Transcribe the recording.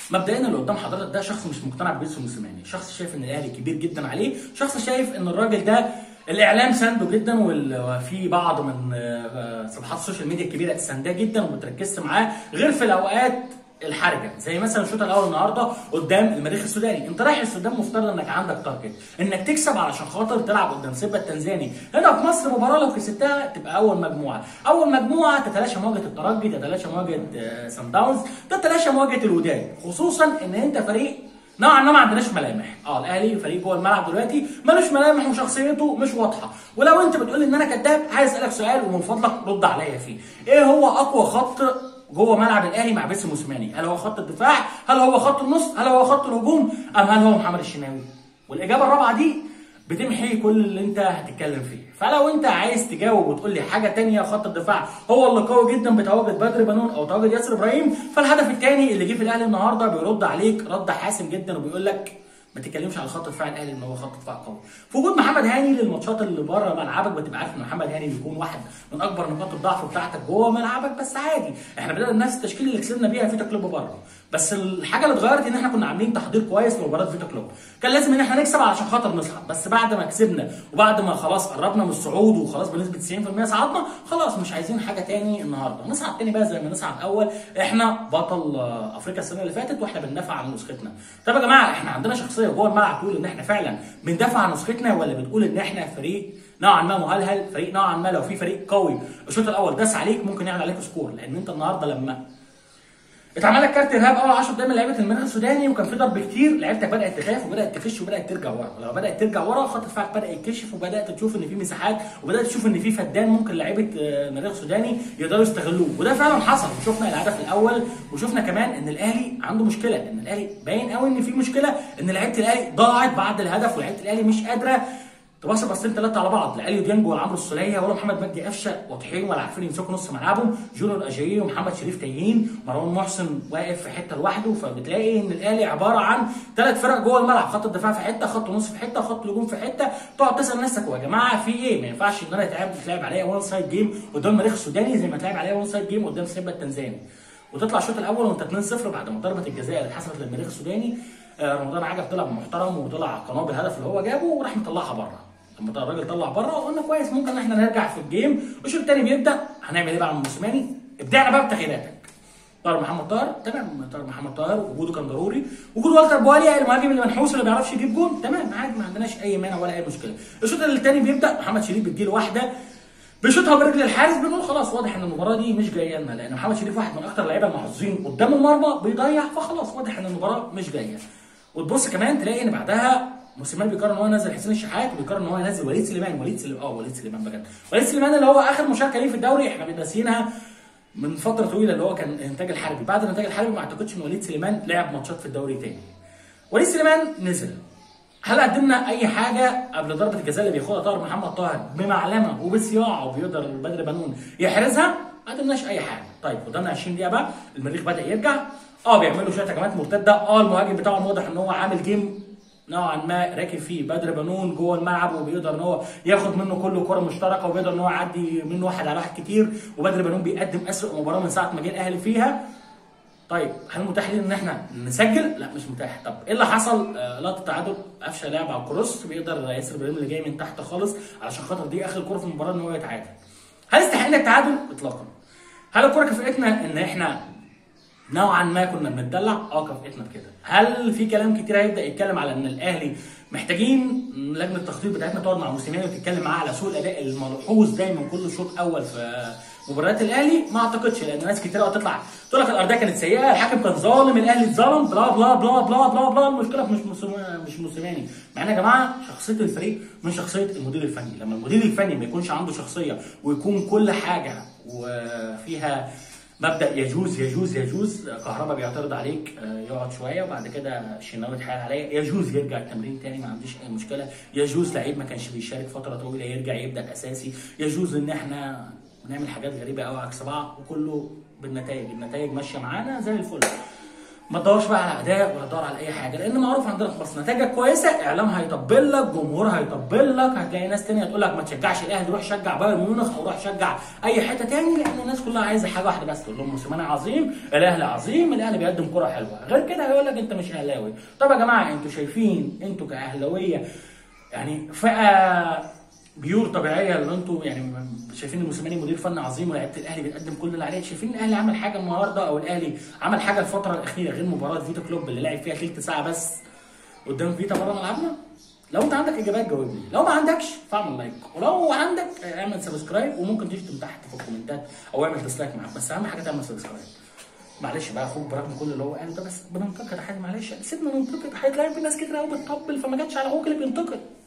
مبدئيا اللي قدام حضرتك ده شخص مش مقتنع ببيتسو موسيماني شخص شايف ان الاهلي كبير جدا عليه شخص شايف ان الراجل ده الاعلام سانده جدا وفي بعض من آه، صفحات السوشيال ميديا الكبيره سانداه جدا وما بتركزش معاه غير في الاوقات الحرجه زي مثلا الشوط الاول النهارده قدام المريخ السوداني انت رايح السودان مفترض انك عندك تارجت انك تكسب علشان خاطر تلعب قدام سيبا التنزاني هنا في مصر مباراه لو كسبتها تبقى اول مجموعه اول مجموعه تتلاشى مواجهه الترجي تتلاشى مواجهه آه، سان داونز تتلاشى مواجهه الوداد خصوصا ان انت فريق نوعا ما ما عندناش ملامح اه الاهلي فريق جوه الملعب دلوقتي ملوش ملامح وشخصيته مش واضحه ولو انت بتقول ان انا كذاب عايز اسالك سؤال ومن فضلك رد عليا فيه ايه هو اقوى خط جوه ملعب الاهلي مع بيتسو موسيماني هل هو خط الدفاع هل هو خط النص هل هو خط الهجوم ام هل هو محمد الشناوي والاجابه الرابعه دي بتمحي كل اللي انت هتتكلم فيه فلو انت عايز تجاوب وتقول لي حاجه تانية خط الدفاع هو اللي قوي جدا بتواجد بدر بنون او تواجد ياسر ابراهيم فالهدف الثاني اللي جه في الاهلي النهارده بيرد عليك رد حاسم جدا وبيقول لك ما تتكلمش على خط دفاع الاهلي ان هو خط دفاع قوي في وجود محمد هاني للماتشات اللي بره ملعبك بتبقى عارف ان محمد هاني بيكون واحد من اكبر نقاط الضعف بتاعتك جوه ملعبك بس عادي احنا بدانا نفس التشكيل اللي كسبنا بيها فيتا كلوب بره بس الحاجه اللي اتغيرت ان احنا كنا عاملين تحضير كويس لمباراه فيتا كلوب كان لازم ان احنا نكسب علشان خاطر نصعد بس بعد ما كسبنا وبعد ما خلاص قربنا من الصعود وخلاص بنسبه 90% صعدنا خلاص مش عايزين حاجه تاني النهارده نصعد تاني بقى زي ما نصعد اول احنا بطل آه، افريقيا السنه اللي فاتت واحنا بندافع عن نسختنا طب يا جماعه احنا عندنا شخصيه جوه الملعب تقول ان احنا فعلا بندافع عن نسختنا ولا بتقول ان احنا فريق نوعا ما مهلهل فريق نوعا ما لو في فريق قوي الشوط الاول داس عليك ممكن يعمل عليك سكور لان انت النهارده لما اتعمل لك كارت ارهاب اول 10 دقايق من لعيبه المريخ السوداني وكان في ضرب كتير لعيبتك بدات تخاف وبدات تفش وبدات ترجع ورا ولما بدات ترجع ورا خط دفاعك بدا يتكشف وبدات تشوف ان في مساحات وبدات تشوف ان في فدان ممكن لعيبه آه، المريخ السوداني يقدروا يستغلوه وده فعلا حصل وشفنا الهدف الاول وشفنا كمان ان الاهلي عنده مشكله ان الاهلي باين قوي ان في مشكله ان لعيبه الاهلي ضاعت بعد الهدف ولعيبه الاهلي مش قادره تبص بصين ثلاثه على بعض لا اليو ديانج ولا عمرو السوليه ولا محمد مجدي قفشه واضحين ولا عارفين يمسكوا نص ملعبهم جونيور اجاييه ومحمد شريف تايهين مروان محسن واقف في حته لوحده فبتلاقي ان الاهلي عباره عن ثلاث فرق جوه الملعب خط الدفاع في حته خط النص في حته خط الهجوم في حته تقعد تسال نفسك هو يا جماعه في ايه ما ينفعش ان انا اتعب تلعب عليا وان سايد جيم قدام المريخ السوداني زي ما تلعب عليا وان سايد جيم قدام سيمبا التنزاني وتطلع الشوط الاول وانت 2-0 بعد ما ضربه الجزاء اللي اتحسبت للمريخ السوداني آه، رمضان عجب طلع محترم وطلع قناه بالهدف اللي هو جابه وراح مطلعها بره لما طلع الراجل طلع بره وقلنا كويس ممكن ان احنا نرجع في الجيم والشوط الثاني بيبدا هنعمل ايه بقى مع موسيماني؟ ابدعنا بقى بتغييراتك طاهر محمد طاهر تمام طاهر محمد طاهر وجوده كان ضروري وجود والتر بواليا المهاجم اللي منحوس اللي ما بيعرفش يجيب جون تمام عادي ما عندناش اي مانع ولا اي مشكله الشوط الثاني بيبدا محمد شريف بتجيله واحده بيشوطها برجل الحارس بنقول خلاص واضح ان المباراه دي مش جايه لنا لان محمد شريف واحد من اكتر اللعيبه المحظوظين قدام المرمى بيضيع فخلاص واضح ان المباراه مش جايه وتبص كمان تلاقي ان بعدها موسيماني بيقرر ان هو ينزل حسين الشحات وبيقرر ان هو ينزل وليد سليمان وليد سليمان اه وليد سليمان بجد وليد سليمان اللي هو اخر مشاركه ليه في الدوري احنا ناسيينها من فتره طويله اللي هو كان الانتاج الحربي بعد الانتاج الحربي ما اعتقدش ان وليد سليمان لعب ماتشات في الدوري تاني وليد سليمان نزل هل قدمنا اي حاجه قبل ضربه الجزاء اللي بياخدها طاهر محمد طاهر بمعلمه وبصياعه وبيقدر بدر بنون يحرزها ما قدمناش اي حاجه طيب قدامنا 20 دقيقه بقى المريخ بدا يرجع اه بيعملوا شويه هجمات مرتده اه المهاجم بتاعهم واضح ان هو عامل جيم نوعا ما راكب فيه بدر بنون جوه الملعب وبيقدر ان هو ياخد منه كل كره مشتركه وبيقدر ان هو يعدي منه واحد على واحد كتير وبدر بنون بيقدم اسوء مباراه من ساعه ما جه الاهلي فيها طيب هل متاح لنا ان احنا نسجل؟ لا مش متاح، طب ايه اللي حصل؟ آه لقطه تعادل قفشه لعب على الكروس بيقدر ياسر ابراهيم اللي جاي من تحت خالص علشان خاطر دي اخر كوره في المباراه ان هو يتعادل. هل استحقنا التعادل؟ اطلاقا. هل الكوره كافئتنا ان احنا نوعا ما كنا بنتدلع؟ اه كافئتنا بكده. هل في كلام كتير هيبدا يتكلم على ان الاهلي محتاجين لجنه التخطيط بتاعتنا تقعد مع موسيماني وتتكلم معاه على سوء الاداء الملحوظ دايما كل شوط اول في مباريات الاهلي ما اعتقدش لان ناس كتير قوي تطلع تقول لك الارضيه كانت سيئه الحكم كان ظالم الاهلي اتظلم بلا بلا بلا بلا بلا بلا المشكله مش موسم- مش موسيماني مع ان يا جماعه شخصيه الفريق من شخصيه المدير الفني لما المدير الفني ما يكونش عنده شخصيه ويكون كل حاجه وفيها مبدا يجوز يجوز يجوز كهربا بيعترض عليك آه، يقعد شويه وبعد كده الشناوي يتحايل عليا يجوز يرجع التمرين تاني ما عنديش اي مشكله يجوز لعيب ما كانش بيشارك فتره طويله يرجع يبدا اساسي يجوز ان احنا نعمل حاجات غريبه قوي عكس بعض وكله بالنتائج النتائج ماشيه معانا زي الفل ما تدورش بقى على اداء ولا تدور على اي حاجه لان معروف عندنا في مصر نتائجك كويسه اعلام هيطبل لك جمهور هيطبل لك هتلاقي ناس تانية تقول لك ما تشجعش الاهلي روح شجع بايرن ميونخ او روح شجع اي حته تاني لان الناس كلها عايزه حاجه واحده بس تقول لهم موسيماني عظيم الاهلي عظيم الاهلي بيقدم كره حلوه غير كده هيقول لك انت مش اهلاوي طب يا جماعه انتوا شايفين انتوا كاهلاويه يعني فئه بيور طبيعيه اللي انتوا يعني شايفين الموسيماني مدير فني عظيم ولاعيبه الاهلي بتقدم كل اللي عليه شايفين الاهلي عمل حاجه النهارده او الاهلي عمل حاجه الفتره الاخيره غير مباراه فيتا كلوب اللي لعب فيها ثلث ساعه بس قدام فيتا بره ملعبنا لو انت عندك اجابات جاوبني لو ما عندكش فاعمل لايك ولو عندك اعمل سبسكرايب وممكن تشتم تحت في الكومنتات او اعمل ديسلايك معاك بس اهم حاجه تعمل سبسكرايب معلش بقى اخوك برغم كل اللي هو قاله ده بس بننتقد حاجه معلش سيبنا ننتقد هتلاقي في ناس كتير قوي بتطبل فما جاتش على اخوك اللي بينتقد